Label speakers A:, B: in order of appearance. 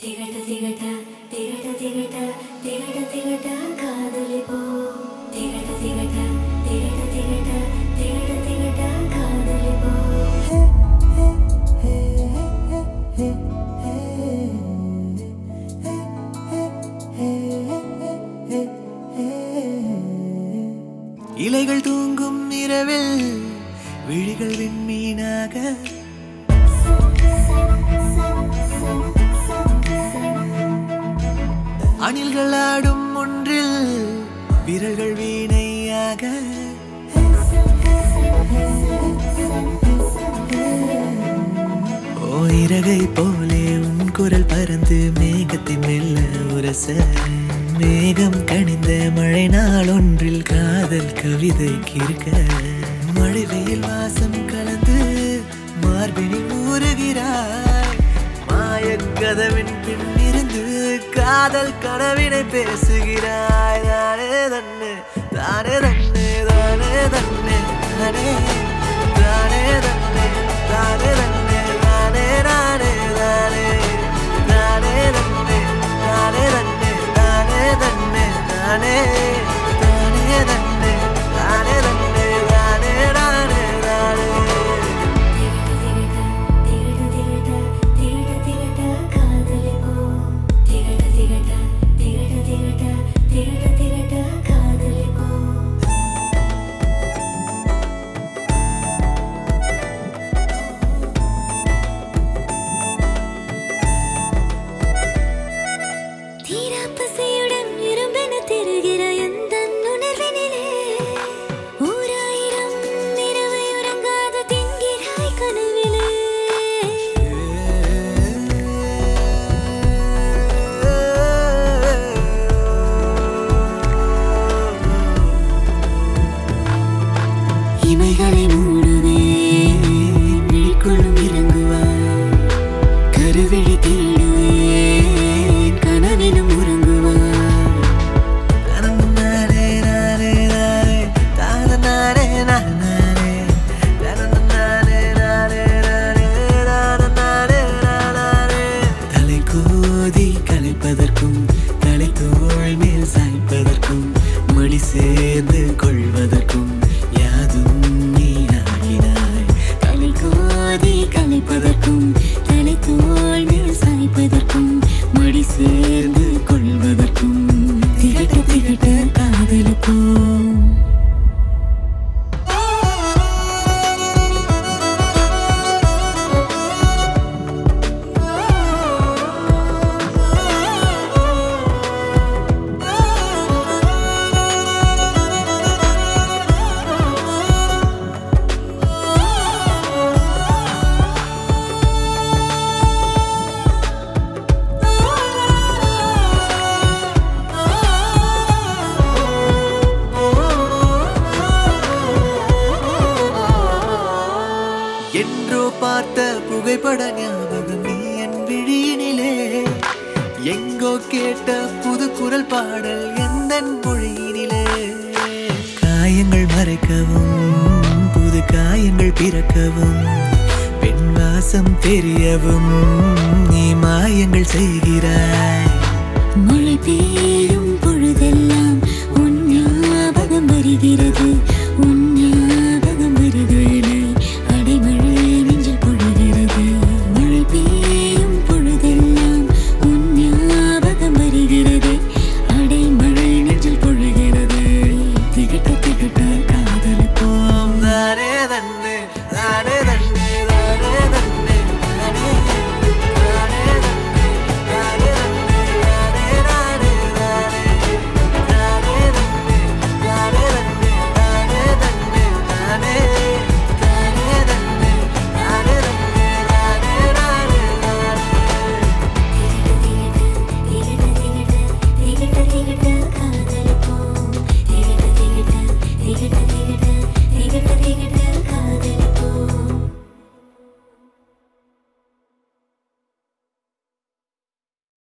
A: திகட்ட திகட்ட திகட்ட திகட்ட திகட்ட திகட்ட காதலி போ திகட்ட திகட்ட திகட்ட திகட்ட திகட்ட திகட்ட காதலி போ
B: இலைகள் தூங்கும் இரவில் விழிகள் விண்மீனாக அணில்கள் ஆடும் ஒன்றில் விரல்கள் வீணையாக ஓ இறகை போலே உன் குரல் பறந்து மேகத்தின் மெல்ல உரச மேகம் கணிந்த மழை நாள் ஒன்றில் காதல் கவிதை கிறுக்க மழை வெயில் வாசம் கலந்து மார்பினில் ஊறுகிறாய் மாயக் கதவின் பின்னிருந்து காதல் கனவினை பேசுகிறாய் தானே தன்னு தானே தன்னு தானே தன்னு தானே தானே தன்னு தானே தன்னு தானே நானே தானே தானே தன்னு தானே தன்னு தானே தன்னு தானே தானே தன்னு தானே தன்னு தானே நானே தானே
A: திகட்ட திகட்ட திகட்ட திகட்ட காதலி போ திகட்ட திகட்ட திகட்ட திகட்ட திகட்ட திகட்ட காதலி போ தீரா பசியுடன் இரும்பென திருகிற எந்த உணர்வினிலே ஓராயிரம் இரவை உறங்காத தின்கிறாய் கனவிலே
B: இமைகளை மூடுவே விழிக்குள்ளும் இறங்குவாய் கருவிழி தேடுவே கனவிலும் உறங்குவாய் தனநானே நானே நானே தானநானே நானே தனநானே நானே நானே தானநானே நானே தலை கோதி கலைப்பதற்கும் தலை தோள் மேல் சாய்ப்பதற்கும் மடி சேர்ந்து கொள்வதற்கும் யாதும் நீ ஆகினாய்
A: தலை கோதி கலைப்பதற்கும் தலை தோல் மேல் சாய்ப்பதற்கும் மடி சேர்ந்து கொள்வதற்கும் திகட்ட திகட்ட காதலுக்கும்
B: என்றோ பார்த்த புகைப்பட ஞாபகம் நீ என் விழியினிலே எங்கோ கேட்ட புது குரல் பாடல் எந்த மொழியினிலே காயங்கள் மறைக்கவும் புது காயங்கள் பிறக்கவும் பெண் வாசம் தெரியவும் நீ மாயங்கள் செய்கிறாய்